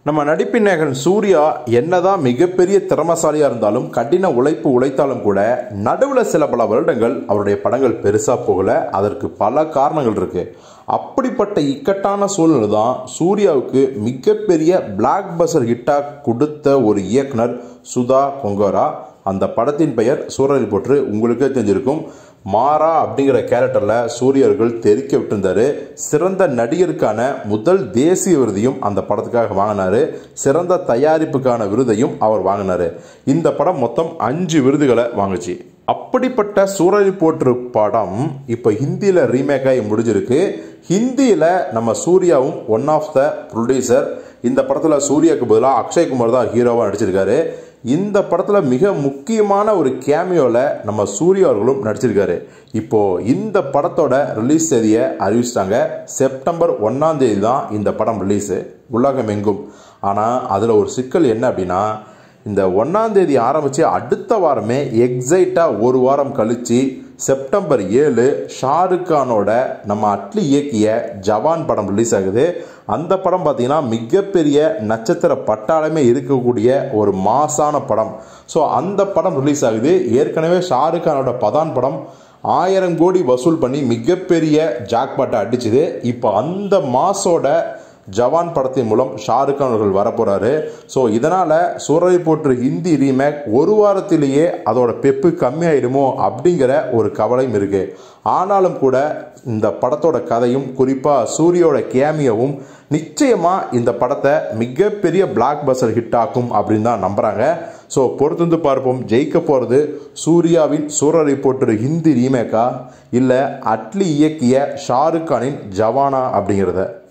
நம்ம நடிப்பின் நாயகன் சூர்யா என்னதான் மிகப்பெரிய திறமசாலியா இருந்தாலும் கடின உழைப்பு உழைத்தாலும் கூட நடுவில் சில பல வருடங்கள் அவருடைய படங்கள் பெருசா போகல அதற்கு பல காரணங்கள் இருக்கு அப்படிப்பட்ட இக்கட்டான சூழ்நிலை தான் சூர்யாவுக்கு மிகப்பெரிய பிளாக் பஸ்டர் ஹிட்டா கொடுத்த ஒரு இயக்குனர் சுதா கொங்கரா அந்த படத்தின் பெயர் சூரரை போற்று உங்களுக்கே தெரிஞ்சிருக்கும் மாறா அப்படிங்கிற கேரக்டரில் சூரியர்கள் தெரிக்க விட்டிருந்தாரு சிறந்த நடிகருக்கான முதல் தேசிய விருதையும் அந்த படத்துக்காக வாங்கினாரு சிறந்த தயாரிப்புக்கான விருதையும் அவர் வாங்கினாரு இந்த படம் மொத்தம் அஞ்சு விருதுகளை வாங்குச்சு அப்படிப்பட்ட சூரரை போற்று படம் இப்போ ஹிந்தியில் ரீமேக் ஆகி முடிஞ்சிருக்கு ஹிந்தியில் நம்ம சூர்யாவும் ஒன் ஆஃப் த ப்ரொடியூசர் இந்த படத்தில் சூர்யாவுக்கு பதிலாக அக்ஷய்குமார் தான் ஹீரோவாக நடிச்சிருக்காரு இந்த படத்தில் மிக முக்கியமான ஒரு கேமியோவில் நம்ம சூர்யா அவர்களும் நடிச்சிருக்காரு இப்போ இந்த படத்தோட ரிலீஸ் தேதியை அறிவிச்சிட்டாங்க செப்டம்பர் ஒன்றாம் தேதி தான் இந்த படம் ரிலீஸு உலகம் எங்கும் ஆனால் அதில் ஒரு சிக்கல் என்ன அப்படின்னா இந்த ஒன்றாம் தேதி ஆரம்பித்து அடுத்த வாரமே எக்ஸைட்டாக ஒரு வாரம் கழித்து செப்டம்பர் ஏழு ஷாருக் கானோட நம்ம அட்லி இயக்கிய ஜவான் படம் ரிலீஸ் ஆகுது அந்த படம் பார்த்தீங்கன்னா மிகப்பெரிய நட்சத்திர பட்டாளமே இருக்கக்கூடிய ஒரு மாசான படம் ஸோ அந்த படம் ரிலீஸ் ஆகுது ஏற்கனவே ஷாருக் கானோட பதான் படம் ஆயிரம் கோடி வசூல் பண்ணி மிகப்பெரிய ஜாக்பாட்டை அடிச்சுது இப்போ அந்த மாசோட ஜவான் படத்தின் மூலம் ஷாருக் கான் அவர்கள் வரப்போறாரு ஸோ இதனால சூரரை போற்று ஹிந்தி ரீமேக் ஒரு வாரத்திலேயே அதோட பெப்பு கம்மியாயிடுமோ அப்படிங்கிற ஒரு கவலையும் இருக்கு ஆனாலும் கூட இந்த படத்தோட கதையும் குறிப்பாக சூரியோட கேமியவும் நிச்சயமா இந்த படத்தை மிகப்பெரிய பிளாக் பஸ்டர் ஹிட் ஆக்கும் அப்படின்னு தான் நம்புறாங்க ஸோ பொறுத்திருந்து பார்ப்போம் ஜெயிக்க போகிறது சூர்யாவின் சூரரை போற்று ஹிந்தி ரீமேக்கா இல்லை அட்லி இயக்கிய ஷாருக் கானின் ஜவானா அப்படிங்கிறத